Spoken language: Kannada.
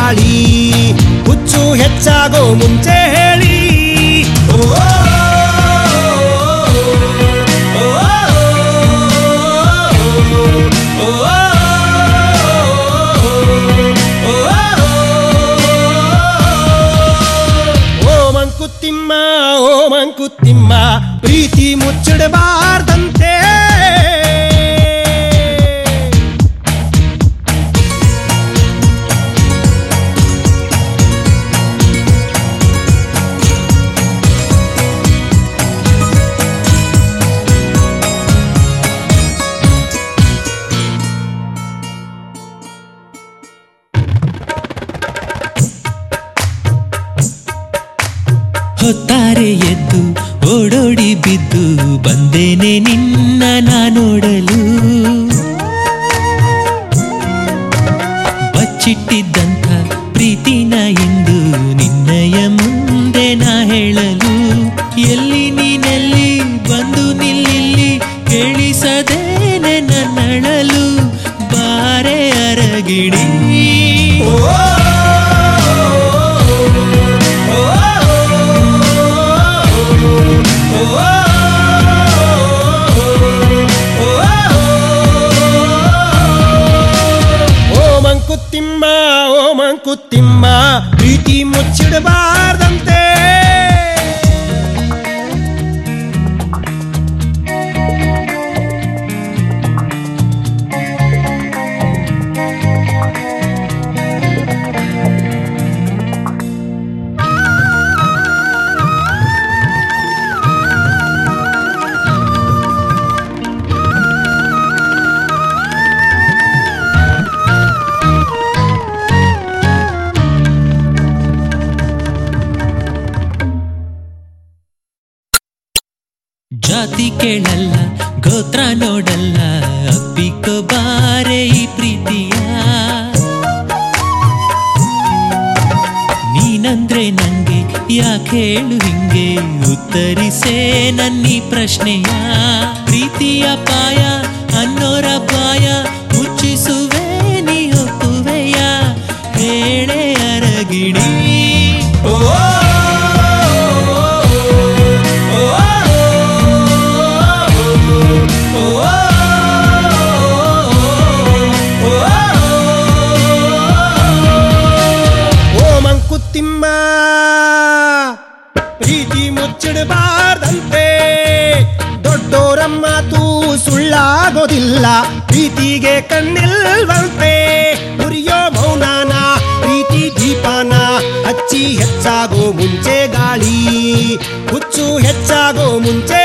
ಗಾಳಿ ಹುಚ್ಚು ಹೆಚ್ಚಾಗೋ ಮುಂಚೆ ಹೇಳಿ ಓ, ಓ, ಓ, ಓ, ಓ ಮಂಕುತಿಮ್ಮ ಓ ಮಂಕುತಿಮ್ಮ ಪ್ರೀತಿ ಮುಚ್ಚಿಡಬಾರ್ದಂತೆ ಹೊತ್ತಾರೆ ಎದ್ದು ಓಡೋಡಿ ಬಿದ್ದು ಬಂದೇನೆ ನಿನ್ನ ನಾ ನೋಡಲು ಬಚ್ಚಿಟ್ಟಿದ್ದಂಥ ಪ್ರೀತಿನ ಎಂದು ನಿನ್ನಯ ಮುಂದೆ ನಾ ಹೇಳಲು ಎಲ್ಲಿ ನೀನೆಲ್ಲಿ ಬಂದು ನಿಲ್ಲಿಲ್ಲಿ ಕೇಳಿಸದೇನೆ ನನ್ನಳಲು ಬಾರೆ ಅರಗಿಣಿ ಓ ಮಂಕುತಿಮ್ಮ ಓ ಮಂಕುತಿಮ್ಮ ಪ್ರೀತಿ ಮುಚ್ಚಿಡಬಾರ್ದಂತೆ ಜಾತಿ ಕೇಳಲ್ಲ ಗೋತ್ರ ನೋಡಲ್ಲ ಅಪ್ಪಿಕೋ ಬಾರೆ ಈ ಪ್ರೀತಿಯ ನೀನಂದ್ರೆ ನಂಗೆ ಯಾಕೆ ಹೇಳು ಹಿಂಗೆ ಉತ್ತರಿಸೇ ನನ್ನೀ ಪ್ರಶ್ನೆಯ ಪ್ರೀತಿಯ ಪಾಯ ಅನ್ನೋರ ಬಾಯ ಮುಚ್ಚಿಸುವೆ ನೀ ಒಪ್ಪುವೆಯ ಹೇಳೆ ಅರಗಿಣಿ ಓ ಮಂಕುತಿಮ್ಮ ಪ್ರೀತಿ ಮುಚ್ಚಿಡಬಾರ್ದಂತೆ ದೊಡ್ಡೋರಮ್ಮ ಮಾತು ಸುಳ್ಳಾಗೋದಿಲ್ಲ ಪ್ರೀತಿಗೆ ಕಣ್ಣಿಲ್ವಂತೆ ಉರಿಯೋ ಮೌನಾನ ಪ್ರೀತಿ ದೀಪನ ಹಚ್ಚಿ ಹೆಚ್ಚಾಗೋ ಮುಂಚೆ ಗಾಳಿ ಹುಚ್ಚು ಹೆಚ್ಚಾಗೋ ಮುಂಚೆ